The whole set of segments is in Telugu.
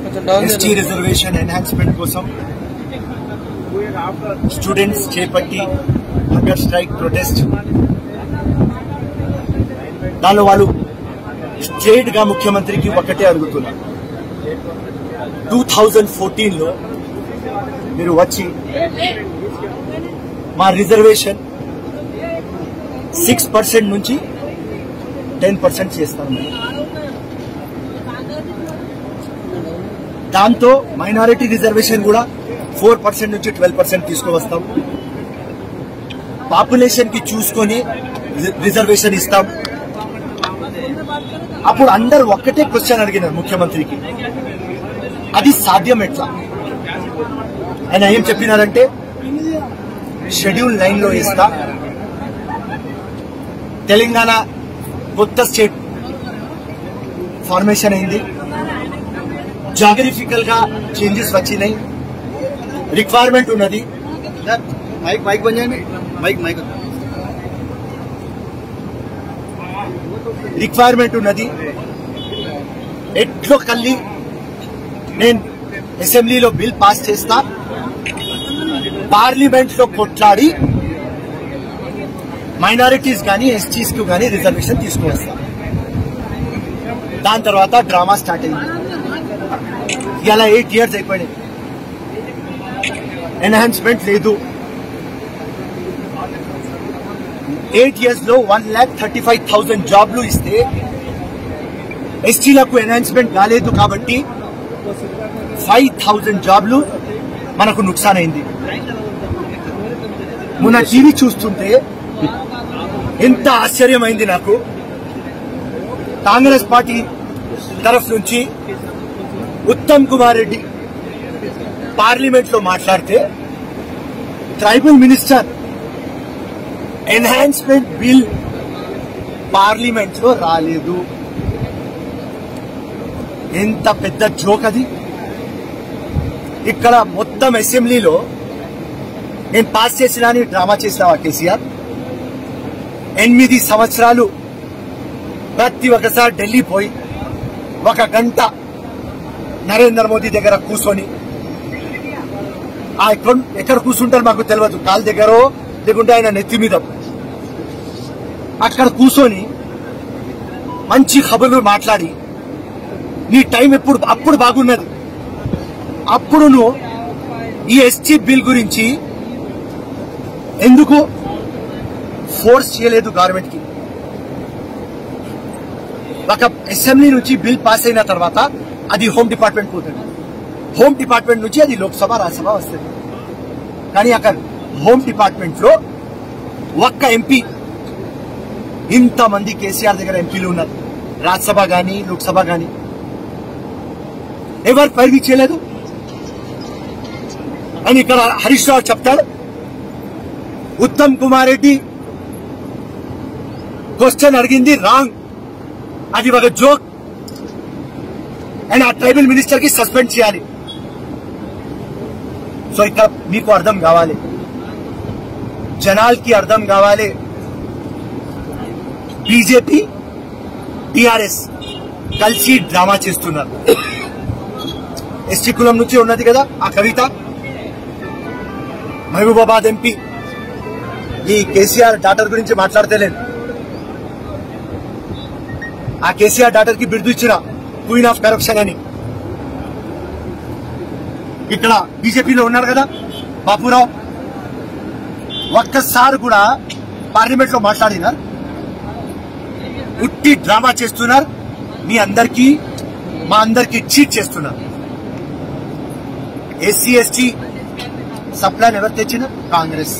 కొంచెం డౌన్ ఎస్టీ రిజర్వేషన్ ఎన్హాన్స్మెంట్ కోసం స్టూడెంట్స్ చేపట్టి హంగర్ స్ట్రైక్ ప్రొటెస్ట్ దానిలో వాళ్ళు స్ట్రేట్ గా ముఖ్యమంత్రికి ఒకటే అడుగుతున్నారు టూ థౌజండ్ ఫోర్టీన్ లో మీరు వచ్చి మా రిజర్వేషన్ సిక్స్ పర్సెంట్ నుంచి టెన్ పర్సెంట్ చేస్తాను మేము దాంతో మైనారిటీ రిజర్వేషన్ కూడా ఫోర్ పర్సెంట్ నుంచి ట్వెల్వ్ పర్సెంట్ తీసుకువస్తాం పాపులేషన్ కి చూసుకొని రి- రిజర్వేషన్ ఇస్తాం అప్పుడు అందరు ఒక్కటే క్వశ్చన్ అడిగినారు ముఖ్యమంత్రికి అది సాధ్యం ఎట్లా ఆయన ఏం చెప్పినారంటే షెడ్యూల్ నైన్ లో ఇస్తా తెలంగాణ కొత్త స్టేట్ ఫార్మేషన్ అయింది జాగ్రఫికల్ గా చేంజెస్ వచ్చినాయి రిక్వైర్మెంట్ ఉన్నది మైక్ మైక్ బంద్ చేయండి మైక్ మైక్ రిక్వైర్మెంట్ ఉన్నది ఎట్లో కల్లి నేను అసెంబ్లీలో బిల్ పాస్ చేస్తా పార్లమెంట్ లో కొట్లాడి మైనారిటీస్ కానీ ఎస్టీస్ కు కానీ రిజర్వేషన్ తీసుకువస్తా దాని తర్వాత డ్రామా స్టార్ట్ అయింది ఇలా ఎయిట్ ఇయర్స్ అయిపోయినాయి ఎన్హాన్స్మెంట్ లేదు ఎయిట్ ఇయర్స్ లో one lakh thirty five thousand జాబ్లు ఇస్తే ఎస్టీలకు ఎన్హాన్స్మెంట్ కాలేదు కాబట్టి ఫైవ్ థౌజండ్ జాబ్లు మనకు నుక్సాన్ అయింది మొన్న టీవీ చూస్తుంటే ఎంత ఆశ్చర్యమైంది నాకు కాంగ్రెస్ పార్టీ తరఫు నుంచి ఉత్తమ్ కుమార్ రెడ్డి పార్లమెంట్ లో మాట్లాడితే tribal minister enhancement bill parliament లో రాలేదు ఎంత పెద్ద జోక్ అది ఇక్కడ మొత్తం అసెంబ్లీలో నేను పాస్ చేసిన అని డ్రామా చేసినావా కేసీఆర్ ఎనిమిది సంవత్సరాలు ప్రతి ఒక్కసారి ఢిల్లీ పోయి ఒక గంట నరేంద్ర మోదీ దగ్గర కూర్చొని ఆ ఎక్కడ ఎక్కడ కూర్చుంటారు మాకు తెలియదు కాలు దగ్గర లేకుంటే ఆయన నెత్తి మీద అక్కడ కూర్చొని మంచి ఖబర్లు మాట్లాడి నీ టైం ఎప్పుడు అప్పుడు బాగున్నది అప్పుడు నువ్వు ఈ ఎస్టీ బిల్ గురించి ఎందుకు ఫోర్స్ చేయలేదు గవర్నమెంట్ కి ఒక అసెంబ్లీ నుంచి బిల్ పాస్ అయిన తర్వాత అది హోమ్ డిపార్ట్మెంట్ పోతుంది హోమ్ డిపార్ట్మెంట్ నుంచి అది లోక్సభ రాజ్యసభ వస్తుంది కానీ అక్కడ హోమ్ డిపార్ట్మెంట్ లో ఒక్క ఎంపీ ఇంతమంది కేసీఆర్ దగ్గర ఎంపీలు ఉన్నారు రాజ్యసభ గాని లోక్సభ గాని ఎవరు పరిధి చేయలేదు అని ఇక్కడ హరీష్ రావు చెప్తాడు ఉత్తమ్ కుమార్ రెడ్డి క్వశ్చన్ అడిగింది రాంగ్ అది ఒక జోక్ అండ్ ఆ ట్రైబల్ మినిస్టర్ కి సస్పెండ్ చేయాలి సో ఇక్కడ మీకు అర్థం కావాలి జనాలకి అర్థం కావాలి బీజేపీ టిఆర్ఎస్ కలిసి డ్రామా చేస్తున్నారు ఎస్టీ కులం నుంచి ఉన్నది కదా ఆ కవిత మహబూబాబాద్ ఎంపీ ఈ కేసీఆర్ డాటర్ గురించి మాట్లాడతలేదు ఆ కేసీఆర్ డాటర్ కి బిరుదు ఇచ్చిన క్వీన్ ఆఫ్ కరప్షన్ అని ఇక్కడ బీజేపీలో ఉన్నారు కదా బాపురావు ఒక్కసారి కూడా పార్లమెంట్ లో మాట్లాడినారు ఉట్టి డ్రామా చేస్తున్నారు మీ అందరికీ మా అందరికీ చీట్ చేస్తున్నారు ఎస్సీ ఎస్టీ సప్లాన్ ఎవరు తెచ్చిన కాంగ్రెస్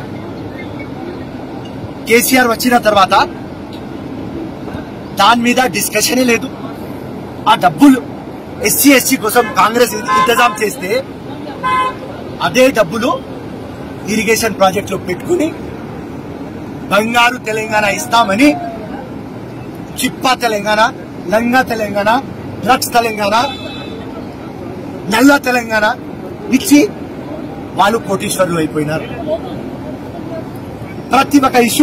కేసీఆర్ వచ్చిన తర్వాత దాని మీద డిస్కషనే లేదు ఆ డబ్బులు ఎస్సీ ఎస్టీ కోసం కాంగ్రెస్ ఇంతజాం చేస్తే అదే డబ్బులు ఇరిగేషన్ ప్రాజెక్ట్ లో పెట్టుకుని బంగారు తెలంగాణ ఇస్తామని చిప్పా తెలంగాణ లంగా తెలంగాణ డ్రగ్స్ తెలంగాణ నల్ల తెలంగాణ ఇచ్చి వాళ్ళు కోటీశ్వరులు అయిపోయినారు ప్రతి ఒక్క ఇష్యూ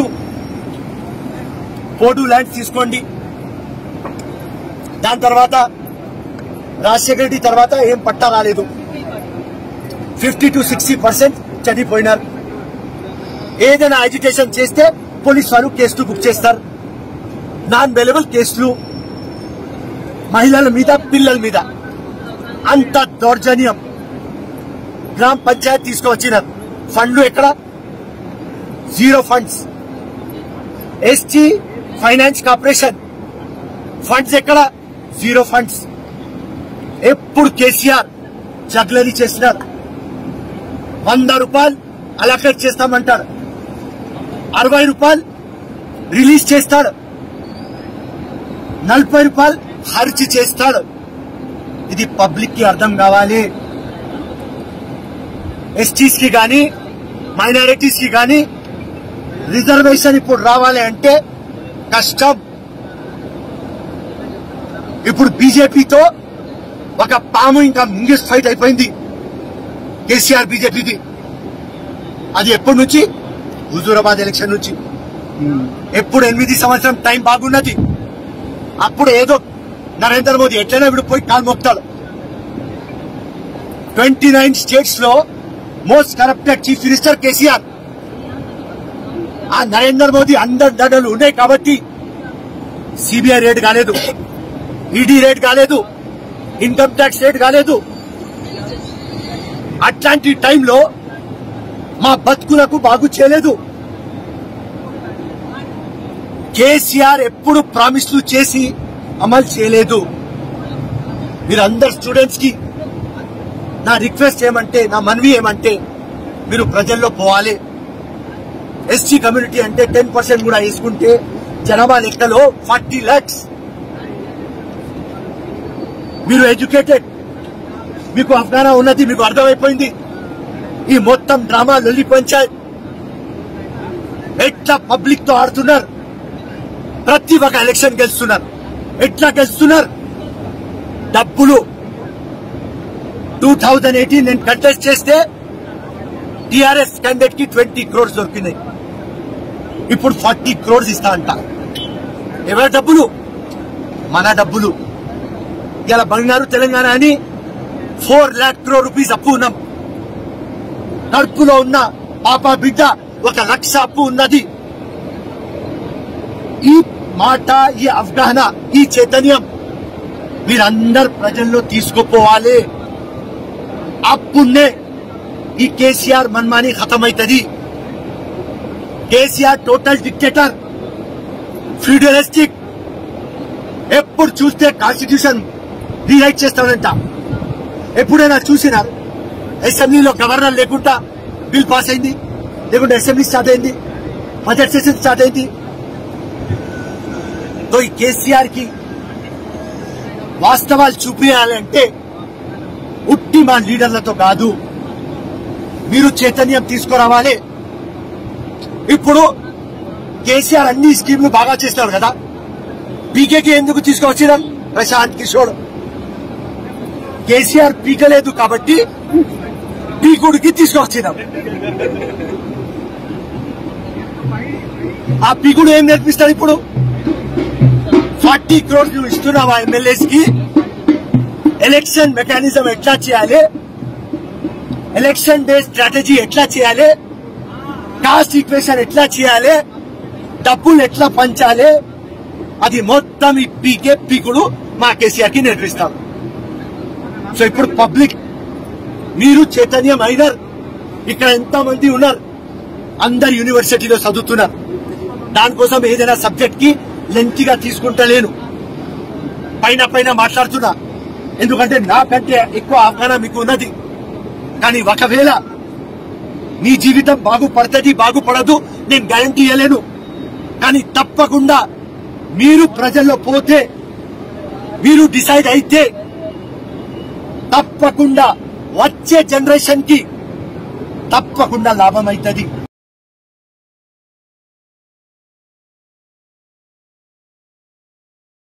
పోడు ల్యాండ్ తీసుకోండి దాని తర్వాత రాజశేఖర రెడ్డి తర్వాత ఏం పట్టా రాలేదు ఫిఫ్టీ టు సిక్స్టీ పర్సెంట్ చనిపోయినారు ఏదైనా అజిటేషన్ చేస్తే పోలీస్ వారు కేసులు బుక్ చేస్తారు నాన్ అవైలబుల్ కేసులు మహిళల మీద పిల్లల మీద అంత దౌర్జన్యం గ్రామ పంచాయత్ తీసుకువచ్చినారు ఫండ్లు ఎక్కడ zero funds ST finance corporation funds ఎక్కడ జీరో ఫండ్స్ ఎప్పుడు కేసీఆర్ జగ్లరీ చేసినారు వంద రూపాయలు అలకేట్ చేస్తామంటాడు అరవై రూపాయలు రిలీజ్ చేస్తాడు నలభై రూపాయలు ఖర్చు చేస్తాడు ఇది పబ్లిక్ కి అర్థం కావాలి ఎస్టీస్ కి గాని మైనారిటీస్ కి గాని రిజర్వేషన్ ఇప్పుడు రావాలి అంటే కష్టం ఇప్పుడు బీజేపీతో ఒక పాము ఇంకా ముంగిస్ ఫైట్ అయిపోయింది కేసీఆర్ బీజేపీది అది ఎప్పటి నుంచి హుజూరాబాద్ ఎలక్షన్ నుంచి ఎప్పుడు ఎనిమిది సంవత్సరం టైం బాగున్నది అప్పుడు ఏదో నరేంద్ర మోదీ ఎట్లైనా ఇప్పుడు పోయి కాలు మోపుతాడు ట్వంటీ నైన్ స్టేట్స్ లో most corrupted chief minister KCR ఆ నరేంద్ర మోదీ అందరి దండలు ఉన్నాయి కాబట్టి సిబిఐ రేట్ కాలేదు ఈడీ రేట్ కాలేదు ఇన్కమ్ ట్యాక్స్ రేట్ కాలేదు అట్లాంటి టైంలో మా బతుకులకు బాగు చేయలేదు కేసీఆర్ ఎప్పుడు ప్రామిస్లు చేసి అమలు చేయలేదు మీరందరు స్టూడెంట్స్ కి నా రిక్వెస్ట్ ఏమంటే నా మనవి ఏమంటే మీరు ప్రజల్లో పోవాలి ఎస్టీ కమ్యూనిటీ అంటే టెన్ పర్సెంట్ కూడా వేసుకుంటే జనాభా లెక్కలో ఫార్టీ లాక్స్ మీరు ఎడ్యుకేటెడ్ మీకు అఫ్ఘానా ఉన్నది మీకు అర్థమైపోయింది ఈ మొత్తం డ్రామా లొల్లి పంచాయత్ ఎట్లా పబ్లిక్ తో ఆడుతున్నారు ప్రతి ఒక్క ఎలక్షన్ గెలుస్తున్నారు ఎట్లా గెలుస్తున్నారు డబ్బులు టూ థౌజండ్ ఎయిటీన్ నేను కంటెస్ట్ చేస్తే టిఆర్ఎస్ క్యాండిడేట్ కి ట్వంటీ క్రోర్స్ దొరికినాయి ఇప్పుడు ఫార్టీ క్రోర్స్ ఇస్తా అంట ఎవరి డబ్బులు మన డబ్బులు ఇలా బంగారు తెలంగాణ అని ఫోర్ లాక్ క్రో రూపీస్ అప్పు ఉన్నాం కడుపులో ఉన్న పాప బిడ్డ ఒక లక్ష అప్పు ఉన్నది ఈ మాట ఈ అవగాహన ఈ చైతన్యం మీరందరు ప్రజల్లో తీసుకుపోవాలి అప్పున్నే ఈ కేసీఆర్ మన్మాని ఖతమైతది కేసీఆర్ టోటల్ డిక్టేటర్ ఫ్యూడలిస్టిక్ ఎప్పుడు చూస్తే కాన్స్టిట్యూషన్ రీరైట్ చేస్తాడంట ఎప్పుడైనా చూసినారు అసెంబ్లీలో గవర్నర్ లేకుండా బిల్ పాస్ అయింది లేకుంటే అసెంబ్లీ స్టార్ట్ అయింది బడ్జెట్ సెషన్ స్టార్ట్ అయింది తో ఈ కేసీఆర్ కి వాస్తవాలు చూపించాలంటే ఉట్టి మా లీడర్లతో కాదు మీరు చైతన్యం తీసుకురావాలి ఇప్పుడు కేసీఆర్ అన్ని స్కీమ్లు బాగా చేస్తున్నారు కదా పీకేకి ఎందుకు తీసుకువచ్చినాం ప్రశాంత్ కిషోర్ కేసీఆర్ పీకలేదు కాబట్టి పీకుడికి తీసుకువచ్చినాం ఆ పీకుడు ఏం నేర్పిస్తాడు ఇప్పుడు ఫార్టీ క్రోర్స్ నువ్వు ఇస్తున్నావా ఎమ్మెల్యేస్ కి ఎలక్షన్ మెకానిజం ఎట్లా చేయాలి ఎలక్షన్ డే స్ట్రాటజీ ఎట్లా చేయాలి కాస్ట్ ఈక్వేషన్ ఎట్లా చేయాలి డబ్బులు ఎట్లా పంచాలి అది మొత్తం ఈ పీకే పీకుడు మా కేసీఆర్ కి నేర్పిస్తాం సో ఇప్పుడు పబ్లిక్ మీరు చైతన్యం అయినారు ఇక్కడ ఎంత మంది ఉన్నారు అందరు యూనివర్సిటీలో చదువుతున్నారు దానికోసం ఏదైనా సబ్జెక్ట్ కి లెంత్ గా తీసుకుంటలేను పైన పైన మాట్లాడుతున్నా ఎందుకంటే నాకంటే ఎక్కువ అవగాహన మీకు ఉన్నది కానీ ఒకవేళ మీ జీవితం బాగుపడుతుంది బాగుపడదు నేను గ్యారంటీ ఇవ్వలేను కానీ తప్పకుండా మీరు ప్రజల్లో పోతే మీరు డిసైడ్ అయితే తప్పకుండా వచ్చే జనరేషన్ కి తప్పకుండా లాభం అవుతుంది